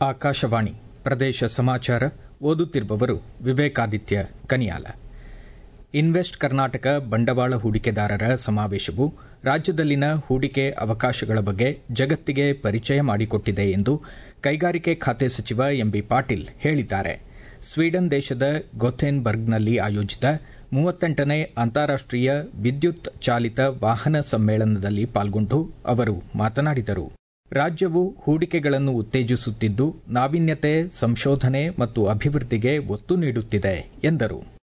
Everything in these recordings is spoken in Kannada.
ಆಕಾಶವಾಣಿ ಪ್ರದೇಶ ಸಮಾಚಾರ ಓದುತ್ತಿರುವವರು ವಿವೇಕಾದಿತ್ಯ ಕನಿಯಾಲ ಇನ್ವೆಸ್ಟ್ ಕರ್ನಾಟಕ ಬಂಡವಾಳ ಹೂಡಿಕೆದಾರರ ಸಮಾವೇಶವು ರಾಜ್ಯದಲ್ಲಿನ ಹೂಡಿಕೆ ಅವಕಾಶಗಳ ಬಗ್ಗೆ ಜಗತ್ತಿಗೆ ಪರಿಚಯ ಮಾಡಿಕೊಟ್ಟಿದೆ ಎಂದು ಕೈಗಾರಿಕೆ ಖಾತೆ ಸಚಿವ ಎಂಬಿ ಪಾಟೀಲ್ ಹೇಳಿದ್ದಾರೆ ಸ್ವೀಡನ್ ದೇಶದ ಗೊಥೆನ್ಬರ್ಗ್ನಲ್ಲಿ ಆಯೋಜಿತ ಮೂವತ್ತೆಂಟನೇ ಅಂತಾರಾಷ್ಟೀಯ ವಿದ್ಯುತ್ ಚಾಲಿತ ವಾಹನ ಸಮ್ಮೇಳನದಲ್ಲಿ ಪಾಲ್ಗೊಂಡು ಅವರು ಮಾತನಾಡಿದರು ರಾಜ್ಯವು ಹೂಡಿಕೆಗಳನ್ನು ಉತ್ತೇಜಿಸುತ್ತಿದ್ದು ನಾವೀನ್ಯತೆ ಸಂಶೋಧನೆ ಮತ್ತು ಅಭಿವೃದ್ಧಿಗೆ ಒತ್ತು ನೀಡುತ್ತಿದೆ ಎಂದರು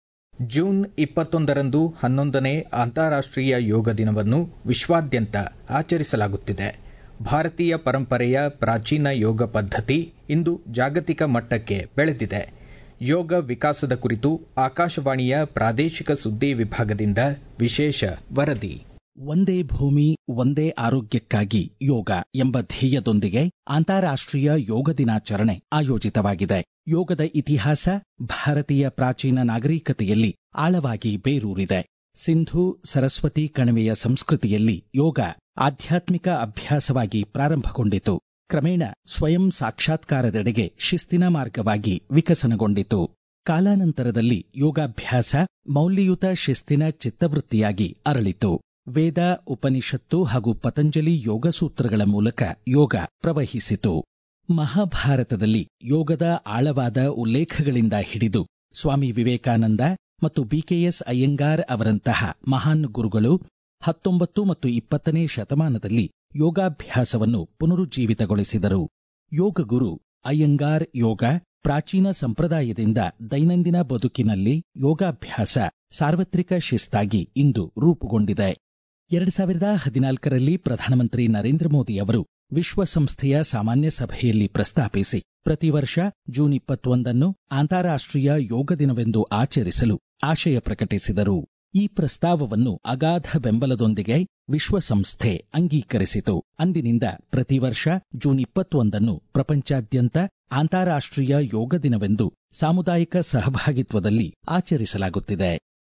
ಜೂನ್ ಇಪ್ಪತ್ತೊಂದರಂದು ಹನ್ನೊಂದನೇ ಅಂತಾರಾಷ್ಟೀಯ ಯೋಗ ದಿನವನ್ನು ವಿಶ್ವಾದ್ಯಂತ ಆಚರಿಸಲಾಗುತ್ತಿದೆ ಭಾರತೀಯ ಪರಂಪರೆಯ ಪ್ರಾಚೀನ ಯೋಗ ಪದ್ಧತಿ ಇಂದು ಜಾಗತಿಕ ಮಟ್ಟಕ್ಕೆ ಬೆಳೆದಿದೆ ಯೋಗ ವಿಕಾಸದ ಕುರಿತು ಆಕಾಶವಾಣಿಯ ಪ್ರಾದೇಶಿಕ ಸುದ್ದಿ ವಿಭಾಗದಿಂದ ವಿಶೇಷ ವರದಿ ಒಂದೇ ಭೂಮಿ ಒಂದೇ ಆರೋಗ್ಯಕ್ಕಾಗಿ ಯೋಗ ಎಂಬ ಧ್ಯೇಯದೊಂದಿಗೆ ಅಂತಾರಾಷ್ಟೀಯ ಯೋಗ ದಿನಾಚರಣೆ ಆಯೋಜಿತವಾಗಿದೆ ಯೋಗದ ಇತಿಹಾಸ ಭಾರತೀಯ ಪ್ರಾಚೀನ ನಾಗರಿಕತೆಯಲ್ಲಿ ಆಳವಾಗಿ ಬೇರೂರಿದೆ ಸಿಂಧು ಸರಸ್ವತಿ ಕಣಿವೆಯ ಸಂಸ್ಕೃತಿಯಲ್ಲಿ ಯೋಗ ಆಧ್ಯಾತ್ಮಿಕ ಅಭ್ಯಾಸವಾಗಿ ಪ್ರಾರಂಭಗೊಂಡಿತು ಕ್ರಮೇಣ ಸ್ವಯಂ ಸಾಕ್ಷಾತ್ಕಾರದೆಡೆಗೆ ಶಿಸ್ತಿನ ಮಾರ್ಗವಾಗಿ ವಿಕಸನಗೊಂಡಿತು ಕಾಲಾನಂತರದಲ್ಲಿ ಯೋಗಾಭ್ಯಾಸ ಮೌಲ್ಯಯುತ ಶಿಸ್ತಿನ ಚಿತ್ತವೃತ್ತಿಯಾಗಿ ಅರಳಿತು ವೇದ ಉಪನಿಷತ್ತು ಹಾಗೂ ಪತಂಜಲಿ ಯೋಗ ಸೂತ್ರಗಳ ಮೂಲಕ ಯೋಗ ಪ್ರವಹಿಸಿತು ಮಹಾಭಾರತದಲ್ಲಿ ಯೋಗದ ಆಳವಾದ ಉಲ್ಲೇಖಗಳಿಂದ ಹಿಡಿದು ಸ್ವಾಮಿ ವಿವೇಕಾನಂದ ಮತ್ತು ಬಿಕೆಎಸ್ ಅಯ್ಯಂಗಾರ್ ಅವರಂತಹ ಮಹಾನ್ ಗುರುಗಳು ಹತ್ತೊಂಬತ್ತು ಮತ್ತು ಇಪ್ಪತ್ತನೇ ಶತಮಾನದಲ್ಲಿ ಯೋಗಾಭ್ಯಾಸವನ್ನು ಪುನರುಜ್ಜೀವಿತಗೊಳಿಸಿದರು ಯೋಗ ಗುರು ಅಯ್ಯಂಗಾರ್ ಯೋಗ ಪ್ರಾಚೀನ ಸಂಪ್ರದಾಯದಿಂದ ದೈನಂದಿನ ಬದುಕಿನಲ್ಲಿ ಯೋಗಾಭ್ಯಾಸ ಸಾರ್ವತ್ರಿಕ ಶಿಸ್ತಾಗಿ ಇಂದು ರೂಪುಗೊಂಡಿದೆ ಎರಡು ಸಾವಿರದ ಹದಿನಾಲ್ಕರಲ್ಲಿ ಪ್ರಧಾನಮಂತ್ರಿ ನರೇಂದ್ರ ಮೋದಿ ಅವರು ವಿಶ್ವಸಂಸ್ಥೆಯ ಸಾಮಾನ್ಯ ಸಭೆಯಲ್ಲಿ ಪ್ರಸ್ತಾಪಿಸಿ ಪ್ರತಿ ವರ್ಷ ಜೂನ್ ಇಪ್ಪತ್ತೊಂದನ್ನು ಅಂತಾರಾಷ್ಟೀಯ ಯೋಗ ದಿನವೆಂದು ಆಚರಿಸಲು ಆಶಯ ಪ್ರಕಟಿಸಿದರು ಈ ಪ್ರಸ್ತಾವವನ್ನು ಅಗಾಧ ಬೆಂಬಲದೊಂದಿಗೆ ವಿಶ್ವಸಂಸ್ಥೆ ಅಂಗೀಕರಿಸಿತು ಅಂದಿನಿಂದ ಪ್ರತಿ ವರ್ಷ ಜೂನ್ ಇಪ್ಪತ್ತೊಂದನ್ನು ಪ್ರಪಂಚಾದ್ಯಂತ ಅಂತಾರಾಷ್ಟೀಯ ಯೋಗ ದಿನವೆಂದು ಸಾಮುದಾಯಿಕ ಸಹಭಾಗಿತ್ವದಲ್ಲಿ ಆಚರಿಸಲಾಗುತ್ತಿದೆ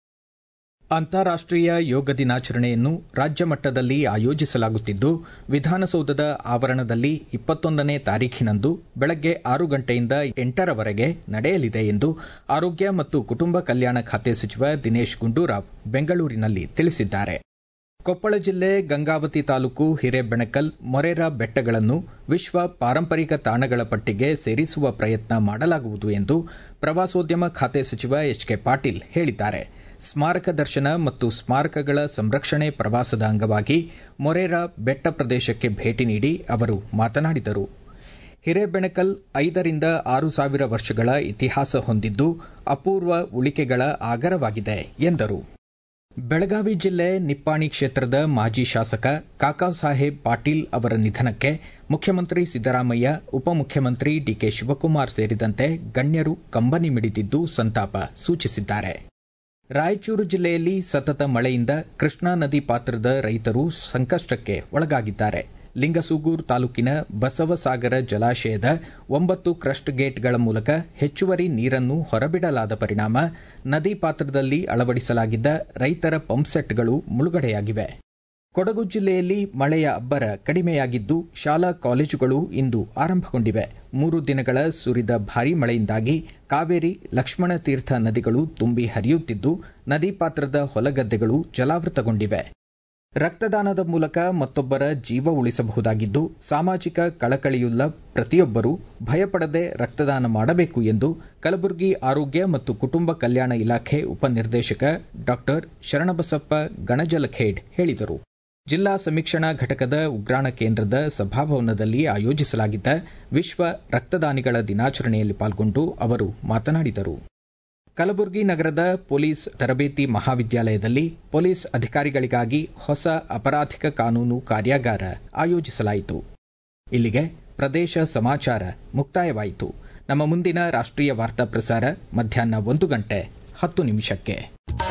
ಅಂತಾರಾಷ್ಟೀಯ ಯೋಗ ದಿನಾಚರಣೆಯನ್ನು ರಾಜ್ಯ ಮಟ್ಟದಲ್ಲಿ ಆಯೋಜಿಸಲಾಗುತ್ತಿದ್ದು ವಿಧಾನಸೌಧದ ಆವರಣದಲ್ಲಿ ಇಪ್ಪತ್ತೊಂದನೇ ತಾರೀಖಿನಂದು ಬೆಳಗ್ಗೆ ಆರು ಗಂಟೆಯಿಂದ ಎಂಟರವರೆಗೆ ನಡೆಯಲಿದೆ ಎಂದು ಆರೋಗ್ಯ ಮತ್ತು ಕುಟುಂಬ ಕಲ್ಯಾಣ ಖಾತೆ ಸಚಿವ ದಿನೇಶ್ ಗುಂಡೂರಾವ್ ಬೆಂಗಳೂರಿನಲ್ಲಿ ತಿಳಿಸಿದ್ದಾರೆ ಕೊಪ್ಪಳ ಜಿಲ್ಲೆ ಗಂಗಾವತಿ ತಾಲೂಕು ಹಿರೇಬೆಣಕಲ್ ಮೊರೇರಾ ಬೆಟ್ಟಗಳನ್ನು ವಿಶ್ವ ಪಾರಂಪರಿಕ ತಾಣಗಳ ಪಟ್ಟಿಗೆ ಸೇರಿಸುವ ಪ್ರಯತ್ನ ಮಾಡಲಾಗುವುದು ಎಂದು ಪ್ರವಾಸೋದ್ಯಮ ಖಾತೆ ಸಚಿವ ಎಚ್ ಕೆ ಪಾಟೀಲ್ ಹೇಳಿದ್ದಾರೆ ಸ್ಮಾರಕ ದರ್ಶನ ಮತ್ತು ಸ್ಮಾರಕಗಳ ಸಂರಕ್ಷಣೆ ಪ್ರವಾಸದ ಅಂಗವಾಗಿ ಮೊರೇರಾ ಬೆಟ್ಟ ಪ್ರದೇಶಕ್ಕೆ ಭೇಟಿ ನೀಡಿ ಅವರು ಮಾತನಾಡಿದರು ಹಿರೇಬೆಣಕಲ್ ಐದರಿಂದ ಆರು ಸಾವಿರ ವರ್ಷಗಳ ಇತಿಹಾಸ ಹೊಂದಿದ್ದು ಅಪೂರ್ವ ಉಳಿಕೆಗಳ ಆಗರವಾಗಿದೆ ಎಂದರು ಬೆಳಗಾವಿ ಜಿಲ್ಲೆ ನಿಪ್ಪಾಣಿ ಕ್ಷೇತ್ರದ ಮಾಜಿ ಶಾಸಕ ಕಾಕಾ ಸಾಹೇಬ್ ಪಾಟೀಲ್ ಅವರ ನಿಧನಕ್ಕೆ ಮುಖ್ಯಮಂತ್ರಿ ಸಿದ್ದರಾಮಯ್ಯ ಉಪಮುಖ್ಯಮಂತ್ರಿ ಡಿಕೆ ಶಿವಕುಮಾರ್ ಸೇರಿದಂತೆ ಗಣ್ಯರು ಕಂಬನಿ ಮಿಡಿದಿದ್ದು ಸಂತಾಪ ಸೂಚಿಸಿದ್ದಾರೆ ರಾಯಚೂರು ಜಿಲ್ಲೆಯಲ್ಲಿ ಸತತ ಮಳೆಯಿಂದ ಕೃಷ್ಣಾ ನದಿ ಪಾತ್ರದ ರೈತರು ಸಂಕಷ್ಟಕ್ಕೆ ಒಳಗಾಗಿದ್ದಾರೆ ಲಿಂಗಸೂಗೂರು ತಾಲೂಕಿನ ಬಸವಸಾಗರ ಜಲಾಶಯದ ಒಂಬತ್ತು ಕ್ರಸ್ಟ್ ಗೇಟ್ಗಳ ಮೂಲಕ ಹೆಚ್ಚುವರಿ ನೀರನ್ನು ಹೊರಬಿಡಲಾದ ಪರಿಣಾಮ ನದಿ ಪಾತ್ರದಲ್ಲಿ ಅಳವಡಿಸಲಾಗಿದ್ದ ರೈತರ ಪಂಪ್ಸೆಟ್ಗಳು ಮುಳುಗಡೆಯಾಗಿವೆ ಕೊಡಗು ಜಿಲ್ಲೆಯಲ್ಲಿ ಮಳೆಯ ಅಬ್ಬರ ಕಡಿಮೆಯಾಗಿದ್ದು ಶಾಲಾ ಕಾಲೇಜುಗಳು ಇಂದು ಆರಂಭಗೊಂಡಿವೆ ಮೂರು ದಿನಗಳ ಸುರಿದ ಭಾರೀ ಮಳೆಯಿಂದಾಗಿ ಕಾವೇರಿ ಲಕ್ಷ್ಮಣ ತೀರ್ಥ ನದಿಗಳು ತುಂಬಿ ಹರಿಯುತ್ತಿದ್ದು ನದಿ ಪಾತ್ರದ ಹೊಲಗದ್ದೆಗಳು ಜಲಾವೃತಗೊಂಡಿವೆ ರಕ್ತದಾನದ ಮೂಲಕ ಮತ್ತೊಬ್ಬರ ಜೀವ ಉಳಿಸಬಹುದಾಗಿದ್ದು ಸಾಮಾಜಿಕ ಕಳಕಳಿಯುಳ್ಳ ಪ್ರತಿಯೊಬ್ಬರೂ ಭಯಪಡದೆ ರಕ್ತದಾನ ಮಾಡಬೇಕು ಎಂದು ಕಲಬುರಗಿ ಆರೋಗ್ಯ ಮತ್ತು ಕುಟುಂಬ ಕಲ್ಯಾಣ ಇಲಾಖೆ ಉಪನಿರ್ದೇಶಕ ಡಾಕ್ಟರ್ ಶರಣಬಸಪ್ಪ ಗಣಜಲಖೇಡ್ ಹೇಳಿದರು ಜಿಲ್ಲಾ ಸಮೀಕ್ಷಣಾ ಘಟಕದ ಉಗ್ರಾಣ ಕೇಂದ್ರದ ಸಭಾಭವನದಲ್ಲಿ ಆಯೋಜಿಸಲಾಗಿದ್ದ ವಿಶ್ವ ರಕ್ತದಾನಿಗಳ ದಿನಾಚರಣೆಯಲ್ಲಿ ಪಾಲ್ಗೊಂಡು ಅವರು ಮಾತನಾಡಿದರು ಕಲಬುರಗಿ ನಗರದ ಪೊಲೀಸ್ ತರಬೇತಿ ಮಹಾವಿದ್ಯಾಲಯದಲ್ಲಿ ಪೊಲೀಸ್ ಅಧಿಕಾರಿಗಳಿಗಾಗಿ ಹೊಸ ಅಪರಾಧಿಕ ಕಾನೂನು ಕಾರ್ಯಾಗಾರ ಆಯೋಜಿಸಲಾಯಿತು ಇಲ್ಲಿಗೆ ಪ್ರದೇಶ ಸಮಾಚಾರ ಮುಕ್ತಾಯವಾಯಿತು ನಮ್ಮ ಮುಂದಿನ ರಾಷ್ಟ್ರೀಯ ವಾರ್ತಾ ಪ್ರಸಾರ ಮಧ್ಯಾಹ್ನ ಒಂದು ಗಂಟೆ ಹತ್ತು ನಿಮಿಷಕ್ಕೆ